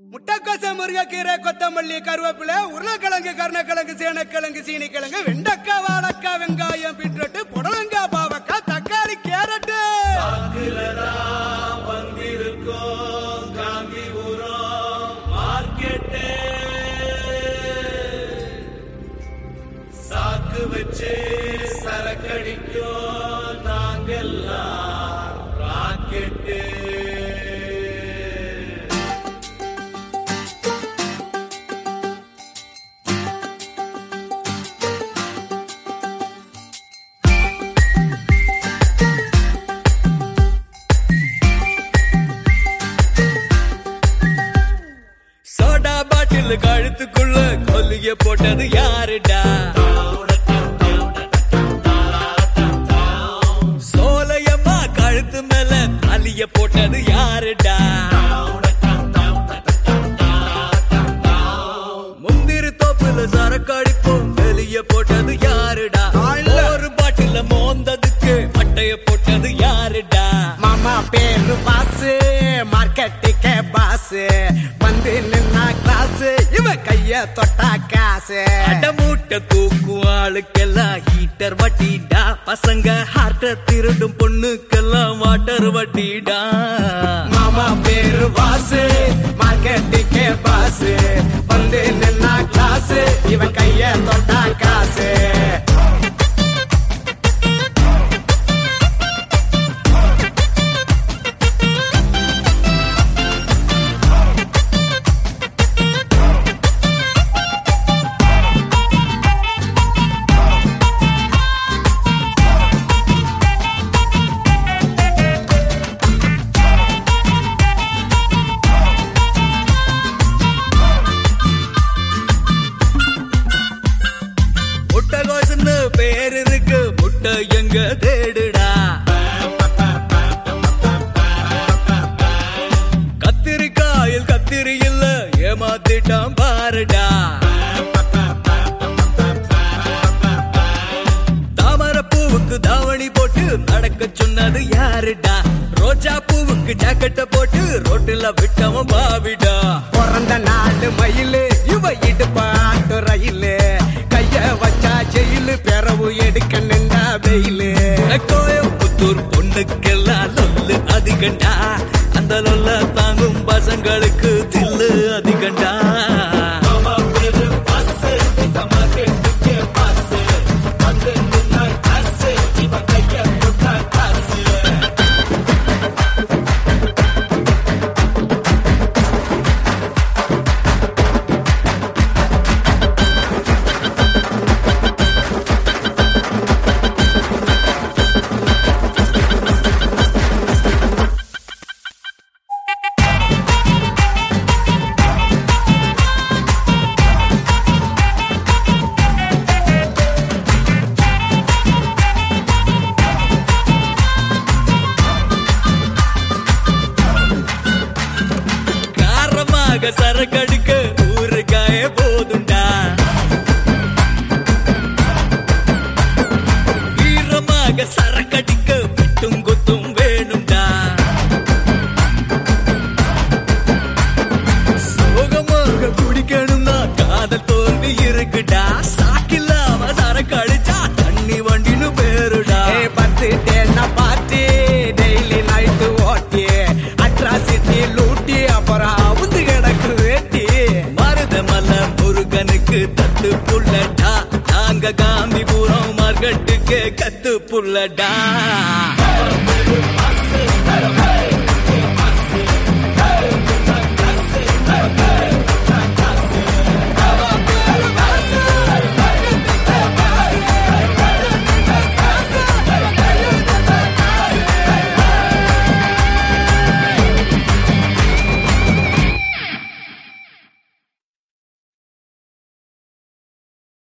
முட்டைக்கோச முருங்கைக்கீரை கொத்தமல்லி கருவேப்பிலை உருளைக்கிழங்கு கருணக்கிழங்கு சேனக்கிழங்கு சீனிக்கிழங்கு வெண்டைக்காய் வாழைக்காய் வெங்காயம் பீட்ரூட் புடலங்காய் பாவக்காய் தக்காளி கேரட்டு சாக்கு வச்சு சரக்கடிக்கும் நாங்கெல்லாம் ராக்கெட்டு சோடா பாட்டில் கழுத்துக்குள்ள கொல்லிய போட்டது யாருடா சோலையம்மா கழுத்து மேல அலிய போட்டது யாருடா முந்திரி தோப்புல சரக்கு அடிப்போம் வெளிய போட்டது யாருடா ஒரு பாட்டில மோந்ததுக்கு மட்டைய போட்டது யாருடா மாமா பேரு பாசு மார்க்கெட்டுக்கு பாசு வந்து நின்னா கிளாஸ் இவ கைய தொட்டா காசு அடமூட்டை தூக்கும் ஆளுக்கெல்லாம் ஹீட்டர் வட்டிடா பசங்க ஹார்ட்ட திருடும் பொண்ணுக்கெல்லாம் வாட்டர் வட்டிடா மாமா பேரு பாசு மார்க்கெட்டுக்கு பாசு வந்து நின்னா கிளாஸ் இவ கைய தொட்டா காசு முட்டை கோசுன்னு பேர் இருக்கு முட்டை எங்க தேடுடா கத்திரிக்காயில் கத்திரி இல்ல ஏமாத்திட்டான் பாருடா தாமரை பூவுக்கு தாவணி போட்டு நடக்க சொன்னது யாருடா ரோஜா பூவுக்கு ஜாக்கெட்ட போட்டு ரோட்டுல விட்டவன் பாவிடா பிறந்த நாடு மயிலு இவ இடுப்பாட்டு ரயிலு கைய வச்சா ஜெயிலு பிறவு எடுக்க நின்றா வெயிலு கோயம்புத்தூர் பொண்ணுக்கெல்லாம் லொல்லு அதிகண்டா அந்த லொல்ல தாங்கும் பசங்களுக்கு தில்லு அதிகண்டா காரமாக சரக்கடிக்க ஊறுகாய போதுண்டா வீரமாக சரக்கடிக்க வெட்டும் குத்தும் வேணும்டா சோகமாக குடிக்கணும்னா காதல் தோல்வி இருக்குடா சாக்கில்லாம சரக்கு அடிச்சா தண்ணி வண்டின்னு பேருடா ஏ பத்து டேன்னா பாட்டி டெய்லி நைட்டு ஓட்டி அட்ராசிட்டி லூட்டி அப்புறம் அவுந்து கிடக்கு வேட்டி மருதமல முருகனுக்கு தத்து புள்ளடா நாங்க காந்திபுரம் மார்க்கெட்டுக்கு கத்து புள்ளடா